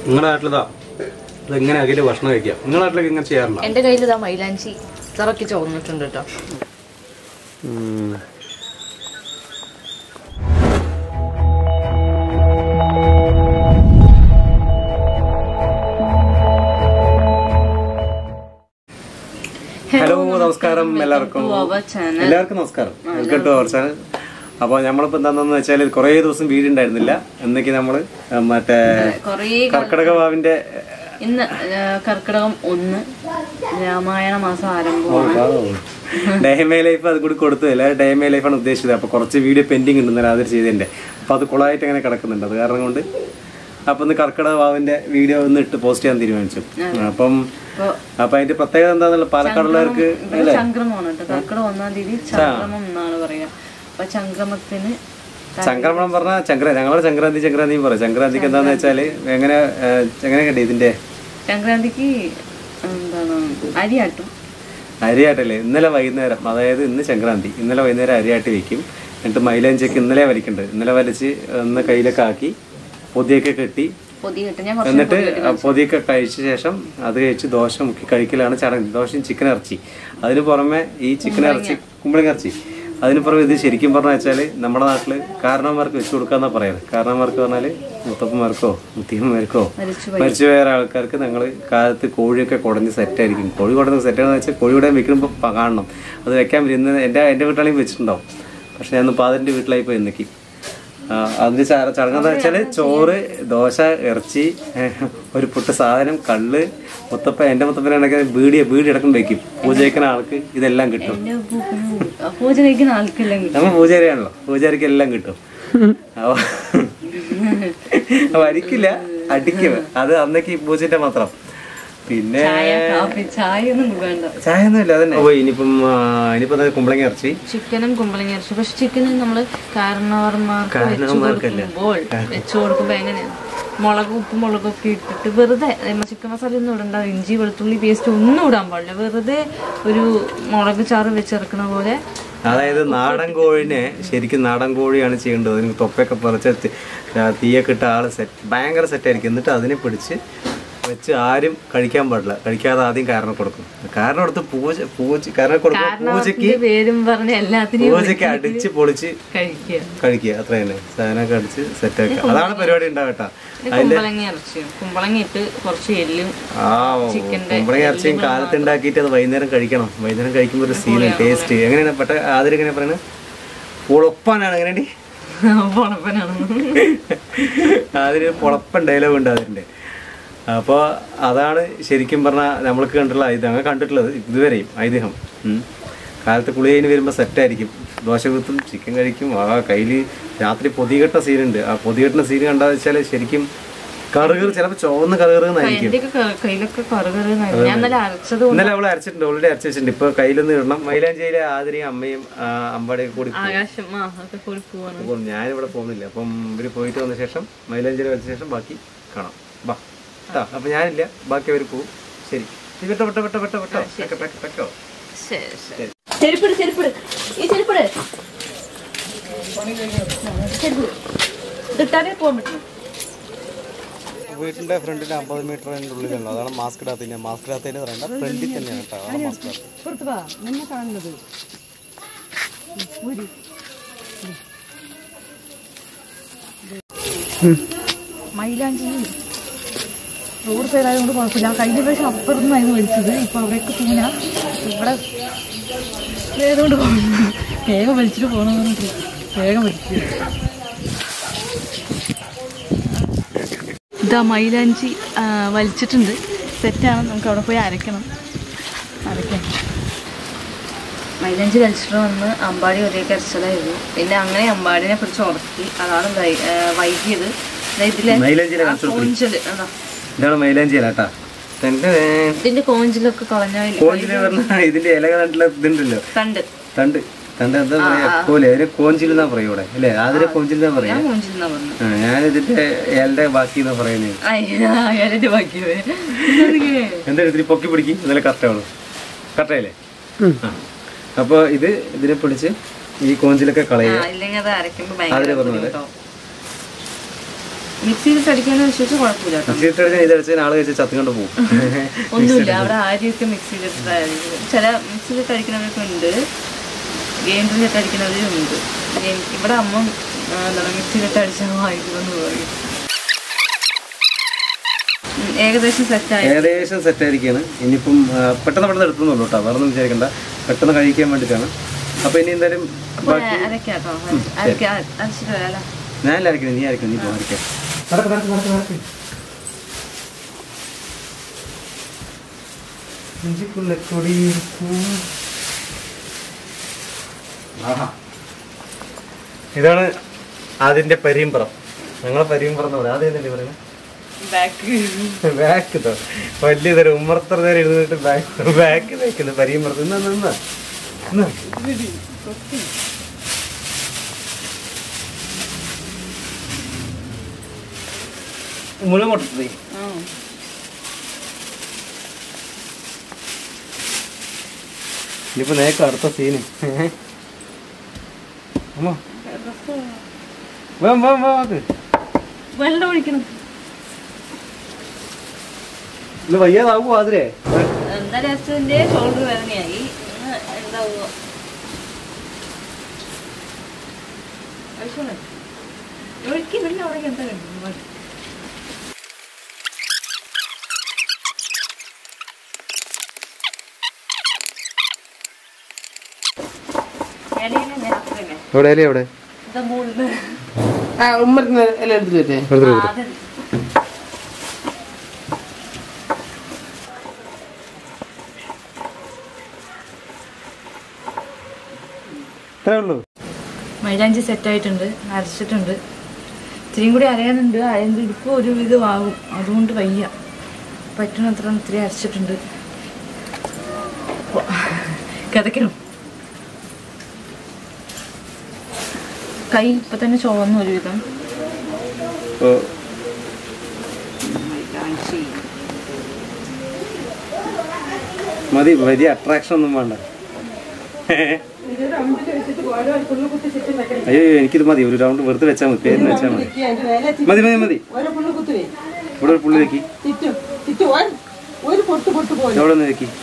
നിങ്ങളുടെ നാട്ടിലിതാ ഇതെങ്ങനെ അകല് ഭക്ഷണം കഴിക്കാം നിങ്ങളുടെ നാട്ടിലൊക്കെ ഇങ്ങനെ ചെയ്യാറുണ്ടോ എന്റെ കയ്യിൽ ഇതാ മൈലാഞ്ചി ഇത്രയൊക്കെ ചോർന്നിട്ടുണ്ട് കേട്ടോ ഹലോ നമസ്കാരം എല്ലാവർക്കും എല്ലാവർക്കും നമസ്കാരം വെൽക്കം ടു അവർ ചാനൽ അപ്പോൾ നമ്മളിപ്പോൾ എന്താണെന്ന് വെച്ചാൽ കുറേ ദിവസം വീട് ഉണ്ടായിരുന്നില്ല എന്നൊക്കെ നമ്മൾ മറ്റേ കൊറേ കർക്കിടക വാവിന്റെ ഇന്ന് ആ, കർക്കിടകം ഒന്ന് രാമായണ മാസം ആരംഭമാണ് ഡേമേ ലൈഫ് അത് കൂടി കൊടുത്തു അല്ല ഡേമേ ലൈഫാണ് ഉദ്ദേശിച്ചത് അപ്പോൾ കുറച്ച് വീഡിയോ പെൻഡിങ് ഉണ്ട് ഇന്നലെ അതിൽ ചെയ്തതിൻ്റെ അപ്പോൾ അത് കുളമായിട്ട് അങ്ങനെ കിടക്കുന്നുണ്ട് അത് കാരണം കൊണ്ട് അപ്പോൾ ഇന്ന് കർക്കിടക വാവിന്റെ വീഡിയോ ഒന്ന് ഇട്ട് പോസ്റ്റ് ചെയ്യാൻ തീരുമാനിച്ചു അപ്പം അപ്പൊ അപ്പൊ അതിന്റെ പ്രത്യേകത എന്താന്നുള്ള പാലക്കാടുള്ളവർക്ക് ഇവിടെ സംക്രമമാണ് കേട്ടോ കർക്കിടകം ഒന്നാം തീയതി സംക്രമം എന്നാണ് പറയാ അപ്പൊ സംക്രമത്തിന് സംക്രമണം പറഞ്ഞാൽ ചങ്ക്ര ഞങ്ങളുടെ സംക്രാന്തി സംക്രാന്തിയും പറയും സംക്രാന്തിക്ക് എന്താന്ന് വെച്ചാല് എങ്ങനെ ഏഹ്, എങ്ങനെ കണ്ടേ ഇതിന്റെ സംക്രാന്തിക്ക് എന്താണ് അരിയാട്ടും അരിയാട്ടല്ലേ ഇന്നലെ വൈകുന്നേരം അതായത് ഇന്ന് സംക്രാന്തി ഇന്നലെ വൈകുന്നേരം അരിയാട്ടി വെക്കും എന്നിട്ട് മൈലാഞ്ചിയൊക്കെ ഇന്നലെ വലിക്കുന്നുണ്ട് ഇന്നലെ വലിച്ച് ഒന്ന് കയ്യിലൊക്കെ ആക്കി പൊതിയൊക്കെ കെട്ടി പൊതി കിട്ടും ഞാൻ കുറച്ച് എന്നിട്ട് ആ പൊതിയൊക്കെ കഴിച്ച ശേഷം അത് കഴിച്ച് ദോശ മുക്കി കഴിക്കലാണ് ചടങ്ങ് ദോശയും ചിക്കൻ ഇറച്ചി അതിന് പുറമെ ഈ ചിക്കൻ ഇറച്ചി കുമ്പളങ്ങ ഇറച്ചി അതിന് പുറമെ ഇത് ശരിക്കും പറഞ്ഞു വെച്ചാൽ നമ്മുടെ നാട്ടിൽ കാരണന്മാർക്ക് വെച്ച് കൊടുക്കാന്നാ പറയുന്നത് കാരണന്മാർക്ക് പറഞ്ഞാൽ മുത്തപ്പന്മാർക്കോ മുത്തിയന്മാർക്കോ മരിച്ചു മരിച്ചുപോയ ആൾക്കാർക്ക് ഞങ്ങൾ കാലത്ത് കോഴിയൊക്കെ കുടഞ്ഞ് സെറ്റായിരിക്കും കോഴി കുടഞ്ഞ് സെറ്റാണെന്ന് വെച്ചാൽ കോഴിയുടെ വെക്കുമ്പോൾ കാണണം അത് വെക്കാൻ വരുന്നത് എൻ്റെ എൻ്റെ വീട്ടിലാണെങ്കിൽ വെച്ചിട്ടുണ്ടാവും പക്ഷെ ഞാൻ പാതിൻ്റെ വീട്ടിലായി പോയി എന്നേക്ക് ആ, അതിന്റെ ചട- ചടങ്ങെന്ന് വെച്ചാല് ചോറ് ദോശ ഇറച്ചി ഏഹ്, ഒരു പുട്ട് സാധനം കള്ള് മുത്തപ്പ എന്റെ മുത്തപ്പനാണെങ്കിൽ ബീഡി ബീഡി അടക്കം വെക്കും പൂജ വയ്ക്കുന്ന ആൾക്ക് ഇതെല്ലാം കിട്ടും എന്റെ പൂ- പൂജ കഴിക്കുന്ന ആൾക്കെല്ലാം നമ്മ പൂജാരിയാണല്ലോ പൂജാരിക്ക് എല്ലാം കിട്ടും അപ്പൊ അപ്പൊ അടിക്കില്ല അടിക്കും അത് അന്നേക്ക് പൂജന്റെ മാത്രം പിന്നെ ചായ കാപ്പി ചായ ഒന്നും വേണ്ട ചായ ഒന്നും ഇല്ല അതന്നെ ഓ ഇനിയിപ്പം ആ, ഇനിയിപ്പം അത് കുമ്പളങ്ങ ഇറച്ചി ചിക്കനും കുമ്പളങ്ങ ഇറച്ചി പക്ഷെ ചിക്കനും നമ്മള് കാരണവർമാർക്ക് വെച്ചു കൊടുക്കുമ്പോൾ വെച്ചു കൊടുക്കുമ്പോ എങ്ങനെയാണ് മുളക് ഉപ്പ് മുളകൊക്കെ ഇട്ടിട്ട് വെറുതെ ചിക്കൻ മസാല ഒന്നും ഇടണ്ട ഇഞ്ചി വെളുത്തുള്ളി പേസ്റ്റ് ഒന്നും ഇടാൻ പാടില്ല വെറുതെ ഒരു മുളക് ചാറ് വെച്ചിറക്കണ പോലെ അതായത് നാടൻ കോഴിനെ ശരിക്കും നാടൻ കോഴിയാണ് ചെയ്യേണ്ടത് അതിന് തൊപ്പൊക്കെ പറിച്ച് തി- ആ, തീയൊക്കെ ഇട്ട ആള് സെറ്റ് ഭയങ്കര സെറ്റായിരിക്കും എന്നിട്ട് അതിനെ പിടിച്ച് വെച്ച് ആരും കഴിക്കാൻ പാടില്ല കഴിക്കാതെ ആദ്യം കാരണം കൊടുക്കും കാരണം കൊടുത്ത് പൂജ പൂജ കാരണം കൊടുക്കും പൂജയ്ക്ക് ഇതിന്റെ പേരും പറഞ്ഞ എല്ലാത്തിനെയും പൂജയ്ക്ക് അടിച്ച് പൊളിച്ച് കഴിക്കുക കഴിക്കുക അത്ര തന്നെ സാധനമൊക്കെ അടിച്ച് സെറ്റാക്കുക അതാണ് പരിപാടി ഉണ്ടാവട്ടെ ഇത് കുമ്പളങ്ങ ഇറച്ചിയും കുമ്പളങ്ങ ഇട്ട് കുറച്ച് എല്ലും ആ കുമ്പളങ്ങ ഇറച്ചിയും കാലത്ത് ഉണ്ടാക്കിയിട്ട് അത് വൈകുന്നേരം കഴിക്കണം വൈകുന്നേരം കഴിക്കുമ്പോൾ ഒരു സീൻ ടേസ്റ്റ് എങ്ങനെയാണ് പെട്ട ആദ്യം എങ്ങനെയാ പറയുന്നത് പൊളപ്പാനാണ് എങ്ങനെയാണ്ടി പൊണപ്പനാണ് അതിന് പൊളപ്പൻ ഡയലോഗ് ഉണ്ട് അതിൻ്റെ അപ്പോൾ അതാണ് ശരിക്കും പറഞ്ഞാൽ നമ്മൾക്ക് കണ്ടിട്ടുള്ള ഇത് അങ്ങനെ കണ്ടിട്ടുള്ളത് ഇതുവരെയും ഐതിഹ്യം ഉം. കാലത്ത് കുളി കഴിഞ്ഞ് വരുമ്പോൾ സെറ്റായിരിക്കും ദോശ കുത്തും ചിക്കൻ കഴിക്കും ആ കയ്യിൽ രാത്രി പൊതികെട്ട സീനുണ്ട് ആ പൊതികെട്ടുന്ന സീൻ കണ്ടാൽ വെച്ചാൽ ശരിക്കും കറുകറ് ചിലപ്പോൾ ചുവന്ന് കറുകറുന്നായിരിക്കും എന്റെയൊക്കെ ക- കയ്യിലൊക്കെ കറുകറുന്നായിരുന്നു ഞാൻ ഇന്നലെ അരച്ചത് ഇന്നലെ അവൾ അരച്ചിട്ടുണ്ട് ഓൾറെഡി അരച്ച് വെച്ചിട്ടുണ്ട് ഇപ്പൊ കയ്യിലൊന്ന് ഇടണം മൈലാഞ്ചേരിയിലെ ആതിരയും അമ്മയും ആ, അമ്പാടിയൊക്കെ കൂടി പോകും. ആകാശം ആ ഒക്കെ കൂടി പോവാണ് അപ്പം ഞാനിവിടെ പോകുന്നില്ല അപ്പം ഇവര് പോയിട്ട് വന്ന ശേഷം മൈലാഞ്ചേരി വെച്ച ശേഷം ബാക്കി കാണാം ബാ കേട്ടോ അപ്പൊ ഞാനില്ല ബാക്കി അവർ പോകും ശരി നീ വിട്ടോ വിട്ടോ വിട്ടോ വിട്ടോ വിട്ടോ പെക്ക, പെക്ക, പെക്കോ ശരി ശരി ചെരുപ്പിട് ചെരുപ്പിട് ഈ ചെരുപ്പിട് ചെരുപ്പ് ഇതിട്ടാലേ പോകാൻ പറ്റും വീട്ടിന്റെ ഫ്രണ്ടിന്റെ അമ്പത് മീറ്ററിന്റെ ഉള്ളിലുള്ളൂ അതാണ് മാസ്ക് ഇടാത്തതിന് മാസ്ക് ഇടാത്തതിന് പറയണ്ട ഫ്രണ്ടിൽ തന്നെയാണ് കേട്ടോ അതാണ് മാസ്ക് ഇടാത്തത് മൈലാഞ്ചി റോഡ് സൈഡായതുകൊണ്ട് കുഴപ്പമില്ല കഴിഞ്ഞ പ്രാവശ്യം അപ്പുറത്തുനിന്നായിരുന്നു വലിച്ചത് ഇപ്പൊ അവിടെയൊക്കെ തൂന ഇവിടെ വേദമുണ്ട് പോകുന്നു വേഗം വലിച്ചിട്ട് പോകണം പറഞ്ഞിട്ട് വേഗം വലിച്ചു ഇതാ മൈലാഞ്ചി ആ, വലിച്ചിട്ടുണ്ട് സെറ്റാണ് നമുക്ക് അവിടെ പോയി അരയ്ക്കണം അരയ്ക്കണം മൈലഞ്ചി വലിച്ചിട്ട് വന്ന് അമ്പാടി ഒരേക്ക് അരച്ചതായിരുന്നു പിന്നെ അങ്ങനെ അമ്പാടിനെ പിടിച്ച് ഉറക്കി അതാണ് വൈ- ഏ, വൈകിയത് ദാ ഇതിലെ മൈലാഞ്ചിയിലെ ആ കോഞ്ചല് അതാ ഇതാണ് മൈലാഞ്ചി അല്ല കേട്ടാ തന്റെ ഇതിന്റെ കോഞ്ചിലൊക്കെ കളഞ്ഞാൽ കോഞ്ചില് പറഞ്ഞ ഇതിന്റെ ഇല കണ്ടിട്ടുള്ള ഇതുണ്ടല്ലോ തണ്ട് തണ്ട് തണ്ട് എന്താ പറയാ കോല് അതിന് കോഞ്ചിൽ എന്നാ പറയും ഇവിടെ അല്ലേ അതിന് കോഞ്ചിൽ എന്നാ പറയാ ഞാൻ കോഞ്ചിൽ എന്നാ പറഞ്ഞു ആ, ഞാനിതിന്റെ ഇലയുടെ ബാക്കി എന്നാ പറയുന്നത് അയ്യാരുടെ ബാക്കിയവേ എന്താ ഇതിന് പൊക്കി പിടിക്കും ഇന്നലെ കറക്റ്റാവുള്ളൂ കറക്റ്റായില്ലേ ആ അപ്പോൾ ഇത് ഇതിനെ പിടിച്ച് ഈ കോഞ്ചിലൊക്കെ കളയുക ഇല്ലെങ്കിൽ അത് അരയ്ക്കുമ്പോ അതിന് ഭയങ്കര പറഞ്ഞ പോലെ. ബുദ്ധിമുട്ടാവും മിക്സിയിൽ അടിക്കാന്ന് വെച്ചിട്ട് കുഴപ്പമില്ല കേട്ടോ മിക്സി ഇട്ട് ഇത് അടിച്ചാൽ ആൾ കഴിച്ച് ചത്തും കൊണ്ട് പോകും ഒന്നുമില്ല അവിടെ ആരെയൊക്കെ മിക്സിയിലിട്ടായിരിക്കും ചില മിക്സിയിലിട്ട് അടിക്കുന്നവരൊക്കെ ഉണ്ട് ഗ്രൈൻഡറിലിട്ട് അടിക്കുന്നവരും ഉണ്ട് ഗെയിം- ഇവിടെ അമ്മ ആ, എന്താണ് മിക്സിയിലിട്ട് അടിച്ചാൽ വായിക്കുമെന്ന് പറയും ഉം, ഏകദേശം സെറ്റായി ഏകദേശം സെറ്റ് ആയിരിക്കുകയാണ് ഇനിയിപ്പം ആ, പെട്ടെന്ന് പെട്ടെന്ന് എടുത്തുന്നുള്ളൂ കേട്ടോ വേറെ ഒന്നും വിചാരിക്കണ്ട പെട്ടെന്ന് കഴിക്കാൻ വേണ്ടിയിട്ടാണ് അപ്പോൾ ഇനി എന്തായാലും ബാക്കി അരക്കാട്ടോ അരക്ക അരച്ചിട്ട് വരാം അല്ലേ ഞാൻ അരക്കണം നീ അരക്കണം നീ പോ അരക്കാം നടക്ക് നടക്ക് നടക്ക് നടക്ക് ഇഞ്ചിക്കുള്ളക്കൊടി ഇതാണ് അതിന്റെ പരീമ്പറം ഞങ്ങളെ പരീമ്പറം എന്ന് പറയാം അതേതല്ലേ പറയുന്നത് ബാക്ക് ബാക്ക് ഇതോ വലിയ തരം ഉമ്മർത്തർ നേരം എഴുന്നിട്ട് ബാക്ക് ബാക്ക് വെക്കുന്നത് പരീമ്പറത്ത് ഇന്ന് നിന്ന് ഇന്ന് മുഴുവൻ കൊട്ടത്തേ ഇനിയിപ്പോ നേക്ക് അടുത്ത സീന് അമ്മ വേം വേം വേം അത് വെള്ളം ഒഴിക്കണം ഇത് വയ്യാതാവോ അതിലേ എന്താ രസത്തിന്റെ ഷോൾഡർ വേദനയായി ഇന്ന് എന്താവുക ഒഴുക്കി പിന്നെ അവിടെ എന്താ കണ്ടു ഇലയിലെ നേരത്തിലല്ലേ എവിടെ അല്ലേ എവിടെ ഇതാ മുകളിൽ ആ ഉമ്മറിന് എല്ലാം എടുത്തു തരേ അതെ ഇത്രേ ഉള്ളൂ മൈലാഞ്ചി സെറ്റായിട്ടുണ്ട് അരച്ചിട്ടുണ്ട് ഇത്തിരിയും കൂടി അരയാനുണ്ട് അരയുന്നത് ഇപ്പോൾ ഒരു വിധമാകും അതുകൊണ്ട് വയ്യ പറ്റുന്നത്ര ഇത്തിരി അരച്ചിട്ടുണ്ട് കിതക്കണം കൈ ഇപ്പൊ തന്നെ ചുവന്നു ഒരുവിധം ഓ മതി വലിയ അട്രാക്ഷൻ ഒന്നും വേണ്ട അയ്യോ അയ്യോ, എനിക്കിത് മതി ഒരു റൗണ്ട് വെറുതെ വെച്ചാൽ മതി പേരിന് വെച്ചാൽ മതി മതി മതി മതി ഓരോ പുള്ളു കുത്തുവേ ഇവിടെ ഒരു പുള്ളി വെക്കി ചുറ്റും ചുറ്റും ഒരു ഒരു പൊട്ട് പൊട്ട് പോയി എവിടെ ഒന്ന് വെക്കി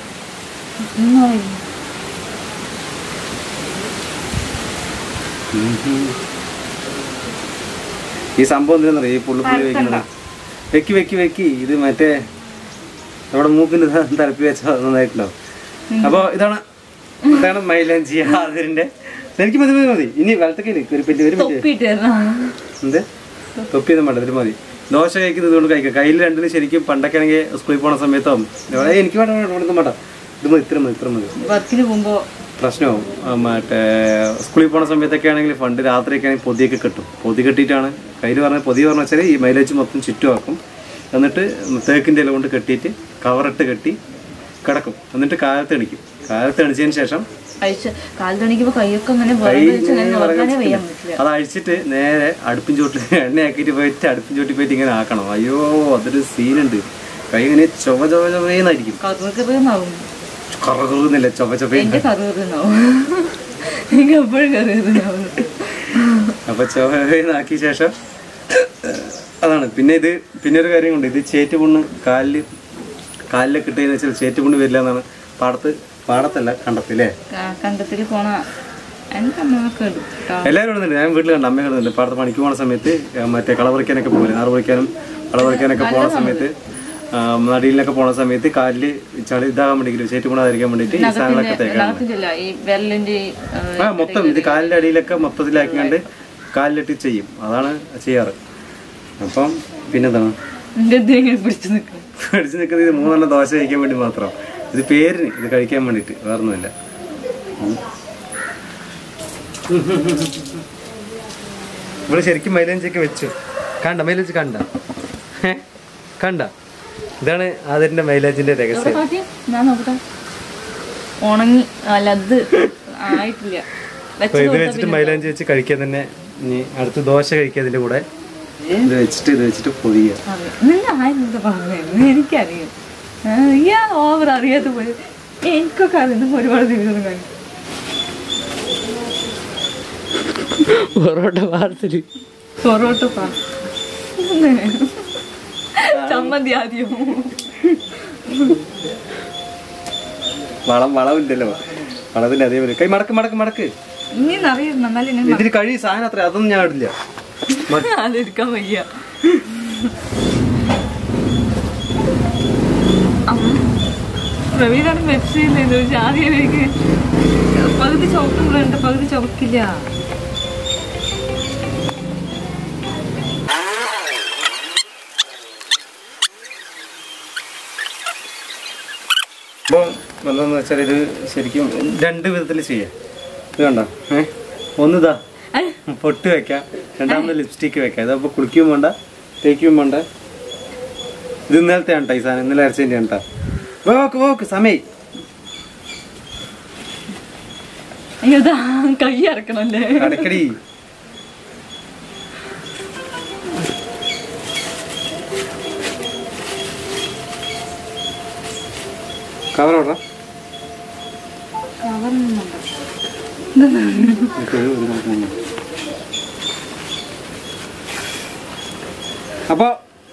ഈ സംഭവം എന്തിനാണെന്നറിയോ ഈ പുള്ളി പുള്ളി വെക്കുന്നത് വെക്കി വെക്കി വെക്കി ഇത് മറ്റേ നമ്മുടെ മൂക്കിന് ത- തലപ്പി വെച്ചാൽ നന്നായിട്ടുണ്ടാവും അപ്പോൾ ഇതാണ് ഇതാണ് മൈലാഞ്ചി അതിന്റെ എനിക്ക് മതി മതി മതി ഇനി വലത്തേക്ക് ഒരു പെറ്റി ഒരു മിനിറ്റ് തൊപ്പിയിട്ട് തരണം എന്ത് തൊപ്പിയൊന്നും വേണ്ട ഇതിൽ മതി ദോശ കഴിക്കുന്നത് കൊണ്ട് കഴിക്കാം കയ്യിൽ രണ്ടിന് ശരിക്കും പണ്ടൊക്കെ ആണെങ്കിൽ സ്കൂളിൽ പോണ സമയത്തോ ഏയ് എനിക്ക് വേണ്ട വേണ്ട വേണ്ട, ഇതൊന്നും വേണ്ട ഇത് മതി ഇത്ര മതി ഇത്ര മതി വർക്കിന് പോകുമ്പോ പ്രശ്നമാവും ആ, മറ്റേ സ്കൂളിൽ പോണ സമയത്തൊക്കെ ആണെങ്കിൽ പണ്ട് രാത്രിയൊക്കെ ആണെങ്കിൽ പൊതിയൊക്കെ കെട്ടും പൊതി കെട്ടിയിട്ടാണ് കയ്യിൽ പറഞ്ഞ പൊതി പറഞ്ഞ വെച്ചാൽ ഈ മൈലേജ് മൊത്തം ചുറ്റുമാക്കും എന്നിട്ട് തേക്കിൻ്റെ ഇല കൊണ്ട് കെട്ടിയിട്ട് കവറിട്ട് കെട്ടി കിടക്കും എന്നിട്ട് കാലത്ത് എണിക്കും കാലത്ത് എണിച്ചതിന് ശേഷം കഴിച്ച് കാൽ തണിക്കുമ്പോ കൈയൊക്കെ അങ്ങനെ കൈ വിറക് വെച്ച് അങ്ങനെ ഇങ്ങനെ നോക്കാനേ വിറക് വയ്യാൻ പറ്റില്ല അത് അഴിച്ചിട്ട് നേരെ അടുപ്പിൻ ചോട്ടിൽ എണ്ണയാക്കിയിട്ട് പോയിട്ട് അടുപ്പിൻ ചോട്ടിൽ പോയിട്ട് ഇങ്ങനെ ആക്കണം അയ്യോ അതൊരു സീനുണ്ട് കൈ ഇങ്ങനെ ചൊവ ചൊവ ചൊവയെന്നായിരിക്കും കറുകറിന്നാവും കറകുന്നില്ല ചൊവ ചൊവ എന്റെ കറുകറിന്നാവും എനിക്ക് എപ്പോഴും കറുകറിന്നാവും അപ്പൊ ചൊവയെന്നാക്കിയ ശേഷം അതാണ് പിന്നെ ഇത് പിന്നെ ഒരു കാര്യം കൊണ്ട് ഇത് ചേറ്റുപുണ്ണ് കാലില് കാലിലൊക്കെ ഇട്ടതെന്ന് വെച്ചാൽ ചേറ്റുപുണ്ണ് വരില്ല എന്നാണ് പാടത്ത് പാടത്തല്ല കണ്ടത്തില്ലേ കണ്ടത്തിൽ പോണ എന്റെ അമ്മയൊക്കെ എടുത്താ എല്ലാവരും ഇടുന്നുണ്ട് ഞാൻ വീട്ടിൽ കണ്ട അമ്മ ഇടുന്നുണ്ട് പാടത്ത് പണിക്ക് പോണ സമയത്ത് ആ, മറ്റേ കള പറിക്കാനൊക്കെ പോലെ നാറ് പറിക്കാനും കള പറിക്കാനൊക്കെ പോണ സമയത്ത് ആ, നടിയിലൊക്കെ പോണ സമയത്ത് കാലില് ചളി ഇതാകാൻ വേണ്ടി ചേറ്റ് ഗുണാതിരിക്കാൻ വേണ്ടിയിട്ട് ഈ സാധനങ്ങളൊക്കെ തേക്കാൻ നഖത്തില്ല ഈ വിരലിന്റെ ഈ, ആ, ആ മൊത്തം ഇത് കാലിന്റെ അടിയിലൊക്കെ മൊത്തത്തിലാക്കിയാണ്ട് കാലിലിട്ട് ചെയ്യും അതാണ് ചെയ്യാറ് അപ്പം പിന്നെന്താണ് എന്റെ എന്തെങ്കിലും പിടിച്ചു നിൽക്കും അടിച്ചു നിൽക്കുന്നത് ഇത് മൂന്നെണ്ണം ദോശ കഴിക്കാൻ വേണ്ടി മാത്രം ഇത് പേരിന് ഇത് കഴിക്കാൻ വേണ്ടിയിട്ട് വേറൊന്നുമില്ല ഉം. ഇവിടെ ശരിക്കും മൈലഞ്ചൊക്കെ വെച്ചു കണ്ട മൈലേജ് കണ്ട ഹേ? കണ്ട ഇതാണ് അതിന്റെ മൈലേജിന്റെ രഹസ്യം കാട്ടി ഞാൻ നോക്കട്ടെ ഉണങ്ങി അല്ല അത് ആയിട്ടില്ല അപ്പൊ ഇത് വെച്ചിട്ട് മൈലാഞ്ചി വെച്ച് കഴിക്കാൻ തന്നെ ഇനി അടുത്ത് ദോശ കഴിക്കുക ഇതിന്റെ കൂടെ ഇത് വെച്ചിട്ട് ഇത് വെച്ചിട്ട് പൊതിയുക നിന്നെ ആരെന്താ പറഞ്ഞു എനിക്കറിയാം ആ, ഇയാൾ ഓവർ അറിയാത്ത പോലെ എനിക്കൊക്കെ അറിയുന്ന ഒരുപാട് ദിവസം കാണും പൊറോട്ട പാർസല് പൊറോട്ട പാ ചമ്മന്തി ആദ്യം വളം വളവില്ലല്ലോ വളത്തിന്റെ അതേപോലെ കൈ മടക്ക് മടക്ക് മടക്ക് ഇനി അറിയുന്നു എന്നാലും ഞാൻ ഇതിന് കഴി സാധനം അത്ര അതൊന്നും ഞാൻ ഇടില്ല അതെടുക്കാൻ വയ്യ പ്രവീണാണ് വെബ്സൈറ്റിൽ പക്ഷെ ആദ്യം എനിക്ക് പകുതി ചുവക്കുമ്പോഴുണ്ട് പകുതി ചുവക്കില്ല അപ്പോൾ എന്താന്ന് വെച്ചാൽ ഇത് ശരിക്കും രണ്ട് വിധത്തിൽ ചെയ്യാം ഇത് കണ്ടോ ഏ ഒന്നിതാ പൊട്ട് വെക്കാം രണ്ടാമത് ലിപ്സ്റ്റിക്ക് വെക്കാം ഇതപ്പോൾ കുളിക്കും വേണ്ട തേക്കും വേണ്ട ഇത് ഇന്നലത്തെ ആണ് ഈ സാധനം ഇന്നലെ അരച്ചതിൻ്റെ ആണ് കേട്ടോ ഓക്കെ ഓക്കെ സമയ ഇതാ കൈ ഇറക്കണല്ലേ അടക്കടി കവർ ഓടാ അപ്പൊ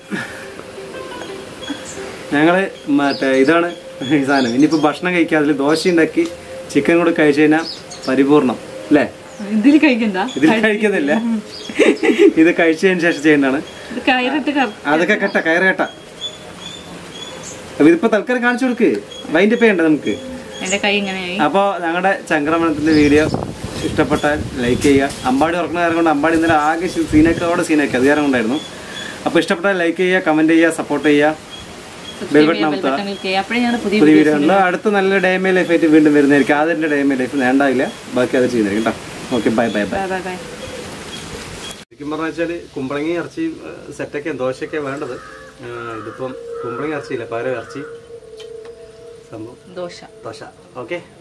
ഞങ്ങള് മറ്റേ ഇതാണ് ഈ സാധനം ഇനിയിപ്പോ ഭക്ഷണം കഴിക്കുക അതിൽ ദോശ ഉണ്ടാക്കി ചിക്കൻ കൂടെ കഴിച്ചു കഴിഞ്ഞാൽ പരിപൂർണം അല്ലേ ഇതിൽ കഴിക്കണ്ട ഇതിൽ കഴിക്കുന്നില്ല ഇത് കഴിച്ചതിന് ശേഷം ചെയ്യേണ്ടതാണ് ഇത് കയറിട്ട് കറ അതൊക്കെ കെട്ട കയറ് കെട്ട അപ്പൊ ഇതിപ്പോ തൽക്കാലം കാണിച്ചു കൊടുക്ക് വൈൻഡ് ചെയ്യണ്ട നമുക്ക് എന്റെ കൈ ഇങ്ങനെയായി അപ്പോൾ ഞങ്ങളുടെ ചംക്രമണത്തിന്റെ വീഡിയോ ഇഷ്ടപ്പെട്ടാൽ ലൈക്ക് ചെയ്യുക അമ്പാടി ഉറക്കുന്ന നേരം കൊണ്ട് അമ്പാടി ഇന്നലെ ആകെ സീനൊക്കെ അവിടെ സീനൊക്കെ അത് കാരണം കൊണ്ടായിരുന്നു അപ്പോൾ ഇഷ്ടപ്പെട്ടാൽ ലൈക്ക് ചെയ്യുക കമന്റ് ചെയ്യുക സപ്പോർട്ട് ചെയ്യുക ബെൽ ബട്ടൺ അമർത്തുക അപ്പോഴേ ഞാൻ പുതിയ പുതിയ വീഡിയോ ഉണ്ട് അടുത്ത നല്ല ഡേ മേ ലൈഫ് ആയിട്ട് വീണ്ടും വരുന്നതായിരിക്കും ആദ്യത്തെ ഡേ മേ ലൈഫ് വേണ്ടാവില്ല ബാക്കി അത് ചെയ്യുന്നതായിരിക്കും കേട്ടോ okay bye bye bye bye bye bye ശരിക്കും പറഞ്ഞ വെച്ചാൽ കുമ്പളങ്ങി ഇറച്ചി സെറ്റൊക്കെ ദോശയൊക്കെ വേണ്ടത് ആ, ഇതിപ്പം കുമ്പളങ്ങി ഇറച്ചിയില്ല പകരം ഇറച്ചി സംഭവം ദോശ ദോശ ഓക്കെ